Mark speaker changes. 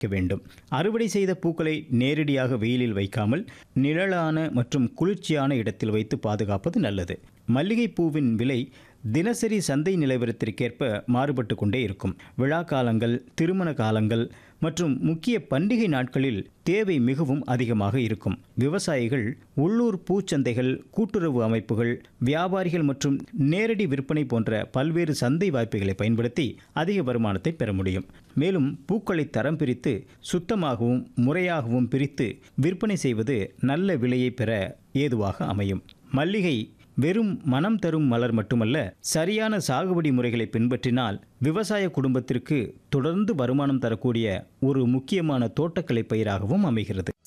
Speaker 1: வைக்க வேண்டும் அறுவடை செய்த பூக்களை நேரடியாக வெயிலில் வைக்காமல் நிழலான மற்றும் குளிர்ச்சியான இடத்தில் வைத்து பாதுகாப்பது நல்லது மல்லிகை பூவின் விலை தினசரி சந்தை நிலவரத்திற்கேற்ப மாறுபட்டு கொண்டே இருக்கும் விழா காலங்கள் திருமண காலங்கள் மற்றும் முக்கிய பண்டிகை நாட்களில் தேவை மிகவும் அதிகமாக இருக்கும் விவசாயிகள் உள்ளூர் பூச்சந்தைகள் கூட்டுறவு அமைப்புகள் வியாபாரிகள் மற்றும் நேரடி விற்பனை போன்ற பல்வேறு சந்தை வாய்ப்புகளை பயன்படுத்தி அதிக வருமானத்தை பெற முடியும் மேலும் பூக்களை தரம் பிரித்து சுத்தமாகவும் முறையாகவும் பிரித்து விற்பனை செய்வது நல்ல விலையை பெற ஏதுவாக அமையும் மல்லிகை வெறும் மனம் தரும் மலர் மட்டுமல்ல சரியான சாகுபடி முறைகளை பின்பற்றினால் விவசாய குடும்பத்திற்கு தொடர்ந்து வருமானம் தரக்கூடிய ஒரு முக்கியமான தோட்டக்கலை பயிராகவும் அமைகிறது